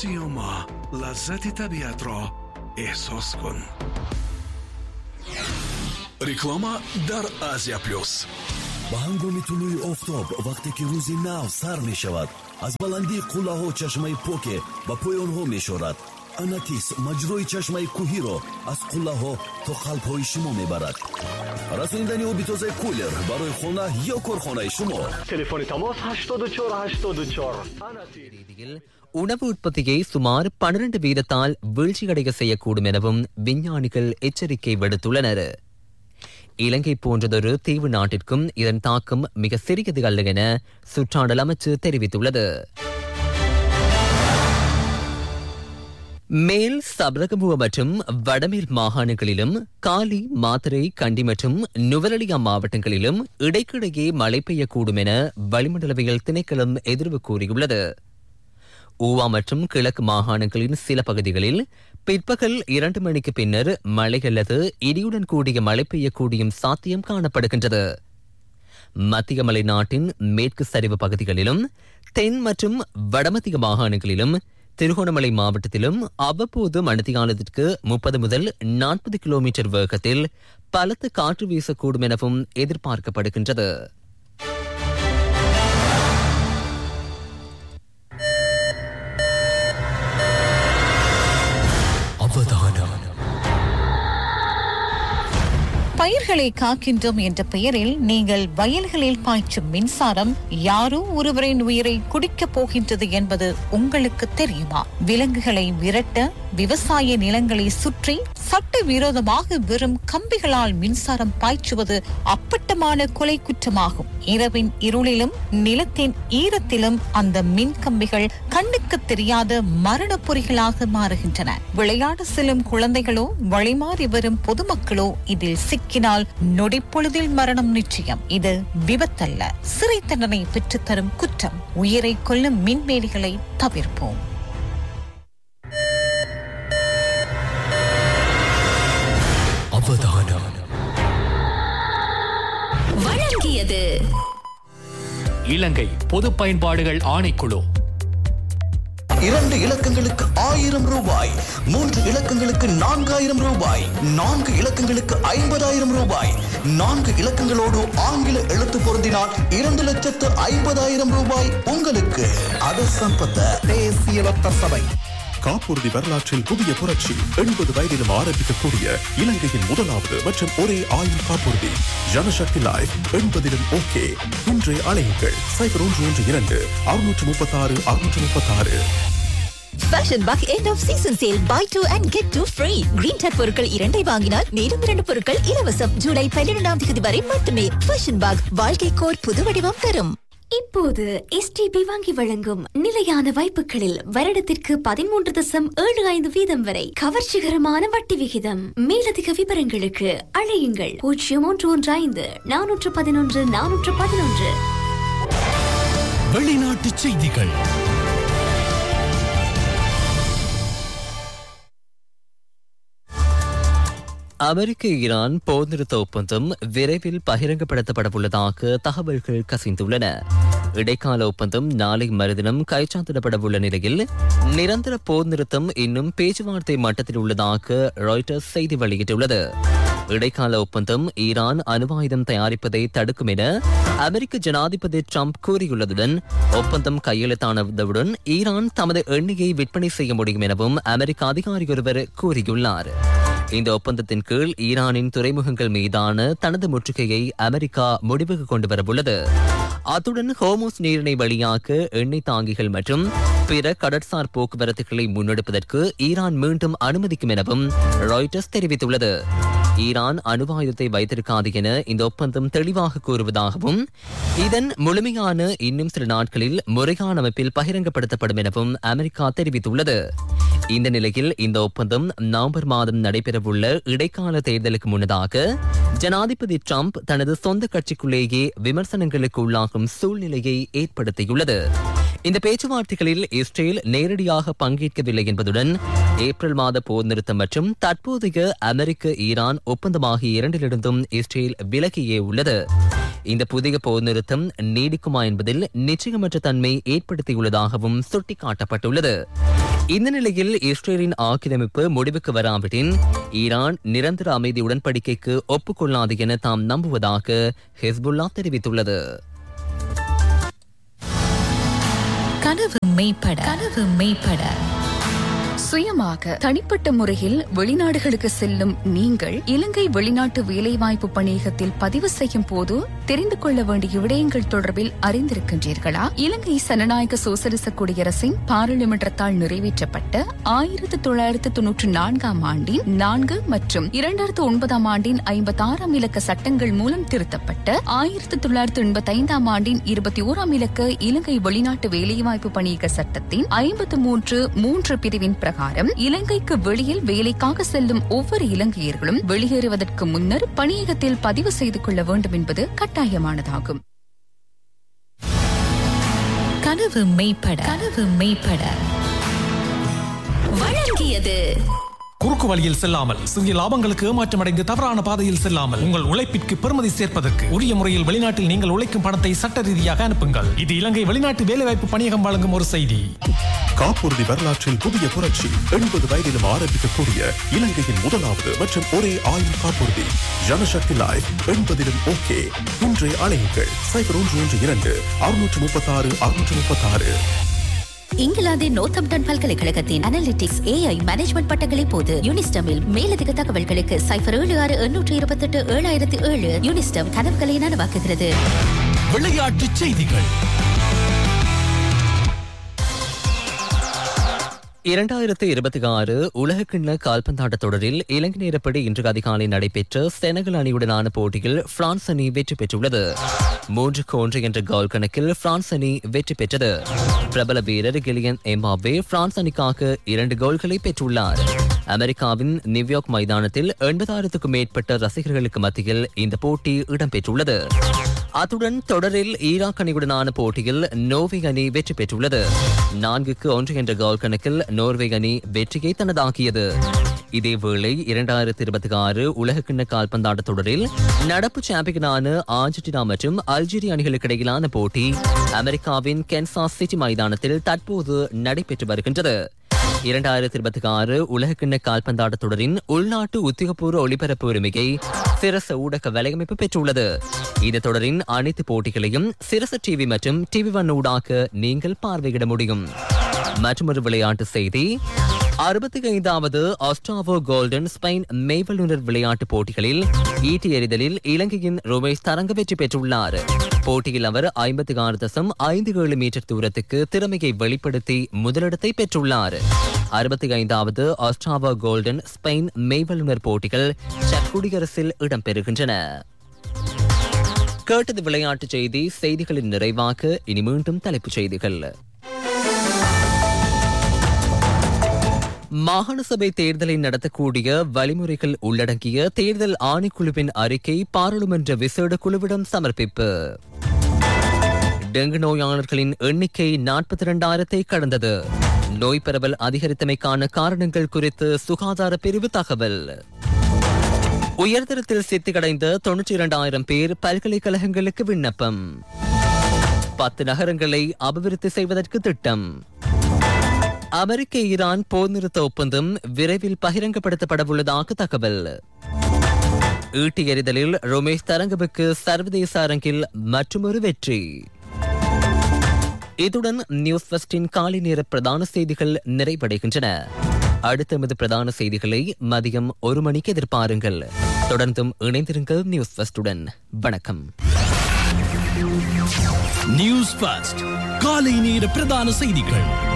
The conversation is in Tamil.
سیاما لذت طبیعت را احساس کن реклама дар азия плюс ба ҳангоми тулӯи офтоб вақте ки рӯзи нав сар мешавад аз баландии қуллаҳо чашмаи поке ба поёнҳо мешорад анатис маҷрои чашмаи кӯҳиро аз қуллаҳо то қалбҳои шумо мебарад расонидани оби тозаи кулер барои хона ё корхонаи шумо телефони тамос 8484 செய்தியில் உணவு உற்பத்தியை சுமார் பன்னிரண்டு வீதத்தால் வீழ்ச்சியடைய செய்யக்கூடும் எனவும் விஞ்ஞானிகள் எச்சரிக்கை விடுத்துள்ளனர் இலங்கை போன்றதொரு தீவு நாட்டிற்கும் இதன் தாக்கம் மிக சிறியது அல்ல என சுற்றாடல் அமைச்சு தெரிவித்துள்ளது மேல் சபரகமுவ மற்றும் வடமேல் மாகாணங்களிலும் காலி மாத்தரை கண்டி மற்றும் நுவரலியா மாவட்டங்களிலும் இடைக்கிடையே மழை பெய்யக்கூடும் என வளிமண்டலவியல் திணைக்களம் எதிர்வு கூறியுள்ளது ஊவா மற்றும் கிழக்கு மாகாணங்களின் சில பகுதிகளில் பிற்பகல் இரண்டு மணிக்கு பின்னர் மழை அல்லது இடியுடன் கூடிய மழை பெய்யக்கூடிய சாத்தியம் காணப்படுகின்றது மத்திய மலை நாட்டின் மேற்கு சரிவு பகுதிகளிலும் தென் மற்றும் வடமத்திய மாகாணங்களிலும் திருகோணமலை மாவட்டத்திலும் அவ்வப்போது மணித்தியாலத்திற்கு முப்பது முதல் நாற்பது கிலோமீட்டர் வேகத்தில் பலத்த காற்று வீசக்கூடும் எனவும் எதிர்பார்க்கப்படுகின்றது அவதானம் பயிர்களை காக்கின்றோம் என்ற பெயரில் நீங்கள் வயல்களில் பாய்ச்சும் மின்சாரம் யாரோ ஒருவரின் உயிரை குடிக்கப் போகின்றது என்பது உங்களுக்கு தெரியுமா விலங்குகளை விரட்ட விவசாய நிலங்களை சுற்றி சட்ட விரோதமாக வெறும் கம்பிகளால் மின்சாரம் பாய்ச்சுவது அப்பட்டமான கொலை குற்றமாகும் இரவின் இருளிலும் நிலத்தின் ஈரத்திலும் அந்த மின் கம்பிகள் கண்ணுக்கு தெரியாத மரண பொறிகளாக மாறுகின்றன விளையாட செல்லும் குழந்தைகளோ வழிமாறி வரும் பொதுமக்களோ இதில் சிக்கினால் நொடிப்பொழுதில் மரணம் நிச்சயம் இது விபத்தல்ல சிறை தண்டனை பெற்றுத்தரும் குற்றம் உயிரை கொல்லும் மின்வேலிகளை தவிர்ப்போம் அவதானம் வழங்கியது இலங்கை பொது பயன்பாடுகள் ஆணைக்குழு இரண்டு இலக்கங்களுக்கு ஆயிரம் ரூபாய் மூன்று இலக்கங்களுக்கு நான்காயிரம் ரூபாய் நான்கு இலக்கங்களுக்கு ஐம்பதாயிரம் ரூபாய் நான்கு இலக்கங்களோடு ஆங்கில எழுத்து பொருந்தினால் இரண்டு லட்சத்து ஐம்பதாயிரம் ரூபாய் உங்களுக்கு அது சம்பத்த தேசிய லொத்த சபை காப்புறுதி வரலாற்றில் புதிய புரட்சி எண்பது வயதிலும் ஆரம்பிக்கக்கூடிய இலங்கையின் முதலாவது மற்றும் ஒரே ஆயுள் காப்புறுதி ஜனசக்தி லைஃப் எண்பதிலும் ஓகே இன்றே அழையுங்கள் சைபர் ஒன்று ஒன்று இரண்டு அறுநூற்று முப்பத்தாறு அறுநூற்று முப்பத்தாறு fashion bug end of season sale buy two and get two free green tech பொருட்கள் இரண்டை வாங்கினால் மேலும் இரண்டு பொருட்கள் இலவசம் ஜூலை பன்னிரெண்டாம் தேதி வரை மட்டுமே ஃபேஷன் பக் வாழ்க்கைக்கோர் புது வடிவம் தரும் இப்போது எஸ்டிபி வங்கி வழங்கும் நிலையான வாய்ப்புகளில் வருடத்திற்கு பதிமூன்று தசம் ஏழு ஐந்து வீதம் வரை கவர்ச்சிகரமான வட்டி விகிதம் மேலதிக விவரங்களுக்கு அழையுங்கள் பூஜ்ஜியம் ஒன்று ஒன்று ஐந்து நானூற்று பதினொன்று நானூற்று பதினொன்று வெளிநாட்டு செய்திகள் அமெரிக்க ஈரான் போர் நிறுத்த ஒப்பந்தம் விரைவில் பகிரங்கப்படுத்தப்பட உள்ளதாக தகவல்கள் கசிந்துள்ளன இடைக்கால ஒப்பந்தம் நாளை மறுதினம் கைச்சாத்திடப்பட உள்ள நிலையில் நிரந்தர போர் நிறுத்தம் இன்னும் பேச்சுவார்த்தை மட்டத்தில் உள்ளதாக ராய்டர்ஸ் செய்தி வெளியிட்டுள்ளது இடைக்கால ஒப்பந்தம் ஈரான் அணுவாயுதம் தயாரிப்பதை தடுக்கும் என அமெரிக்க ஜனாதிபதி ட்ரம்ப் கூறியுள்ளதுடன் ஒப்பந்தம் கையெழுத்தானதுடன் ஈரான் தமது எண்ணெயை விற்பனை செய்ய முடியும் எனவும் அமெரிக்க அதிகாரி ஒருவர் கூறியுள்ளார் இந்த ஒப்பந்தத்தின் கீழ் ஈரானின் துறைமுகங்கள் மீதான தனது முற்றுகையை அமெரிக்கா முடிவுக்கு கொண்டு வரவுள்ளது அத்துடன் ஹோமோஸ் நீரிணை வழியாக எண்ணெய் தாங்கிகள் மற்றும் பிற கடற்சார் போக்குவரத்துகளை முன்னெடுப்பதற்கு ஈரான் மீண்டும் அனுமதிக்கும் எனவும் ராய்டர்ஸ் தெரிவித்துள்ளது ஈரான் அணுவாயுதத்தை வைத்திருக்காது என இந்த ஒப்பந்தம் தெளிவாக கூறுவதாகவும் இதன் முழுமையான இன்னும் சில நாட்களில் முறையான அமைப்பில் பகிரங்கப்படுத்தப்படும் எனவும் அமெரிக்கா தெரிவித்துள்ளது இந்த நிலையில் இந்த ஒப்பந்தம் நவம்பர் மாதம் நடைபெறவுள்ள இடைக்கால தேர்தலுக்கு முன்னதாக ஜனாதிபதி ட்ரம்ப் தனது சொந்த கட்சிக்குள்ளேயே விமர்சனங்களுக்கு உள்ளாகும் சூழ்நிலையை ஏற்படுத்தியுள்ளது இந்த பேச்சுவார்த்தைகளில் இஸ்ரேல் நேரடியாக பங்கேற்கவில்லை என்பதுடன் ஏப்ரல் மாத போர் நிறுத்தம் மற்றும் தற்போதைய அமெரிக்க ஈரான் ஒப்பந்தம் ஆகிய இரண்டிலிருந்தும் இஸ்ரேல் விலகியே உள்ளது இந்த புதிய போர் நிறுத்தம் நீடிக்குமா என்பதில் நிச்சயமற்ற தன்மை ஏற்படுத்தியுள்ளதாகவும் சுட்டிக்காட்டப்பட்டுள்ளது இந்த நிலையில் இஸ்ரேலின் ஆக்கிரமிப்பு முடிவுக்கு வராவிடின் ஈரான் நிரந்தர அமைதி உடன்படிக்கைக்கு ஒப்புக்கொள்ளாது என தாம் நம்புவதாக ஹெஸ்புல்லா தெரிவித்துள்ளது கனவு மெய்ப்பட கனவு மெய்ப்பட சுயமாக தனிப்பட்ட முறையில் வெளிநாடுகளுக்கு செல்லும் நீங்கள் இலங்கை வெளிநாட்டு வேலைவாய்ப்பு பணியகத்தில் பதிவு செய்யும் போது தெரிந்து கொள்ள வேண்டிய விடயங்கள் தொடர்பில் அறிந்திருக்கின்றீர்களா இலங்கை சனநாயக சோசலிச குடியரசின் பாராளுமன்றத்தால் நிறைவேற்றப்பட்ட ஆயிரத்து தொள்ளாயிரத்து தொன்னூற்றி நான்காம் ஆண்டின் நான்கு மற்றும் இரண்டாயிரத்து ஒன்பதாம் ஆண்டின் ஐம்பத்தி ஆறாம் இலக்க சட்டங்கள் மூலம் திருத்தப்பட்ட ஆயிரத்து தொள்ளாயிரத்து எண்பத்தி ஐந்தாம் ஆண்டின் இருபத்தி ஓராம் இலக்க இலங்கை வெளிநாட்டு வேலைவாய்ப்பு பணியக சட்டத்தின் ஐம்பத்து மூன்று மூன்று பிரிவின் பிரகாரம் இலங்கைக்கு வெளியில் வேலைக்காக செல்லும் ஒவ்வொரு இலங்கையர்களும் வெளியேறுவதற்கு முன்னர் பணியகத்தில் பதிவு செய்து கொள்ள வேண்டும் என்பது கட்டாயமானதாகும் கனவு மெய்ப்பட கனவு மெய்ப்பட வழங்கியது குறுக்கு வழியில் செல்லாமல் சிறிய லாபங்களுக்கு ஏமாற்றமடைந்து தவறான பாதையில் செல்லாமல் உங்கள் உழைப்பிற்கு பெருமதி சேர்ப்பதற்கு உரிய முறையில் வெளிநாட்டில் நீங்கள் உழைக்கும் பணத்தை சட்ட ரீதியாக அனுப்புங்கள் இது இலங்கை வெளிநாட்டு வேலைவாய்ப்பு பணியகம் வழங்கும் ஒரு செய்தி காப்புறுதி வரலாற்றில் புதிய புரட்சி எண்பது வயதிலும் ஆரம்பிக்கக்கூடிய இலங்கையின் முதலாவது மற்றும் ஒரே ஆயுள் காப்புறுதி ஜனசக்தி லைஃப் எண்பதிலும் ஓகே இன்றைய அழையுங்கள் சைபர் ஒன்று ஒன்று இரண்டு அறுநூற்று முப்பத்தாறு அறுநூற்று முப்பத்தாறு இங்கிலாந்தின் நோர்த்தம்டன் பல்கலைக்கழகத்தின் அனலிட்டிக்ஸ் ஏஐ மேனேஜ்மெண்ட் பட்டங்களை போது யூனிஸ்டமில் மேலதிக தகவல்களுக்கு சைபர் ஏழு ஆறு எண்ணூற்று இருபத்தெட்டு ஏழாயிரத்தி ஏழு யூனிஸ்டம் கனவுகளை நனவாக்குகிறது விளையாட்டுச் செய்திகள் இரண்டாயிரத்து இருபத்தி ஆறு உலகக்கிண்ண கால்பந்தாட்ட தொடரில் இலங்கை நேரப்படி இன்று அதிகாலை நடைபெற்ற செனகல் அணியுடனான போட்டியில் பிரான்ஸ் அணி வெற்றி பெற்றுள்ளது மூன்றுக்கு ஒன்று என்ற கோல் கணக்கில் பிரான்ஸ் அணி வெற்றி பெற்றது பிரபல வீரர் கிலியன் எம்பாவே பிரான்ஸ் அணிக்காக இரண்டு கோல்களை பெற்றுள்ளார் அமெரிக்காவின் நியூயார்க் மைதானத்தில் எண்பதாயிரத்துக்கும் மேற்பட்ட ரசிகர்களுக்கு மத்தியில் இந்த போட்டி இடம்பெற்றுள்ளது அத்துடன் தொடரில் ஈராக் அணியுடனான போட்டியில் நோர்வே அணி வெற்றி பெற்றுள்ளது நான்குக்கு ஒன்று என்ற கோல் கணக்கில் நோர்வே அணி வெற்றியை தனதாக்கியது இதேவேளை இரண்டாயிரத்தி இருபத்தி ஆறு உலகக்கிண்ண கால்பந்தாட்ட தொடரில் நடப்பு சாம்பியனான ஆர்ஜென்டினா மற்றும் அல்ஜீரியா அணிகளுக்கு இடையிலான போட்டி அமெரிக்காவின் கென்சாஸ் சிட்டி மைதானத்தில் தற்போது நடைபெற்று வருகின்றது இரண்டாயிரத்தி இருபத்தி ஆறு உலகக்கிண்ண கால்பந்தாட்ட தொடரின் உள்நாட்டு உத்தியோகபூர்வ ஒளிபரப்பு உரிமையை சிரச ஊடக வலையமைப்பு பெற்றுள்ளது இந்த தொடரின் அனைத்து போட்டிகளையும் சிரச டிவி மற்றும் டிவி ஒன் ஊடாக நீங்கள் பார்வையிட முடியும் மற்றொரு விளையாட்டு செய்தி அறுபத்தி ஐந்தாவது ஆஸ்ட்ராவோ கோல்டன் ஸ்பெயின் மெய்வல்லுநர் விளையாட்டுப் போட்டிகளில் ஈட்டி எறிதலில் இலங்கையின் ரோமேஷ் தரங்க வெற்றி பெற்றுள்ளார் போட்டியில் அவர் ஐம்பத்தி ஆறு தசம் ஐந்து ஏழு மீட்டர் தூரத்துக்கு திறமையை வெளிப்படுத்தி முதலிடத்தை பெற்றுள்ளார் அறுபத்தி ஐந்தாவது ஆஸ்ட்ராவா கோல்டன் ஸ்பெயின் மெய்வல்லுநர் போட்டிகள் செக் குடியரசில் இடம்பெறுகின்றன கேட்டது விளையாட்டுச் செய்தி செய்திகளின் நிறைவாக இனி மீண்டும் தலைப்புச் செய்திகள் மாகாண சபை தேர்தலை நடத்தக்கூடிய வழிமுறைகள் உள்ளடங்கிய தேர்தல் ஆணைக்குழுவின் அறிக்கை பாராளுமன்ற விசேட குழுவிடம் சமர்ப்பிப்பு டெங்கு நோயாளர்களின் எண்ணிக்கை நாற்பத்தி இரண்டாயிரத்தை கடந்தது நோய் பரவல் அதிகரித்தமைக்கான காரணங்கள் குறித்து சுகாதார பிரிவு தகவல் உயர்தரத்தில் சித்திகடைந்த தொன்னூற்றி இரண்டாயிரம் பேர் பல்கலைக்கழகங்களுக்கு விண்ணப்பம் பத்து நகரங்களை அபிவிருத்தி செய்வதற்கு திட்டம் அமெரிக்க ஈரான் போர் நிறுத்த ஒப்பந்தம் விரைவில் பகிரங்கப்படுத்தப்படவுள்ளதாக தகவல் ஈட்டி எறிதலில் ரோமேஷ் தரங்கவுக்கு சர்வதேச அரங்கில் மற்றொரு வெற்றி இத்துடன் நியூஸ் ஃபஸ்டின் காலை நேர பிரதான செய்திகள் நிறைவடைகின்றன அடுத்த எமது பிரதான செய்திகளை மதியம் ஒரு மணிக்கு எதிர்பாருங்கள் தொடர்ந்தும் இணைந்திருங்கள் நியூஸ் ஃபஸ்டுடன் வணக்கம் நியூஸ் ஃபர்ஸ்ட் காலை நேர பிரதான செய்திகள்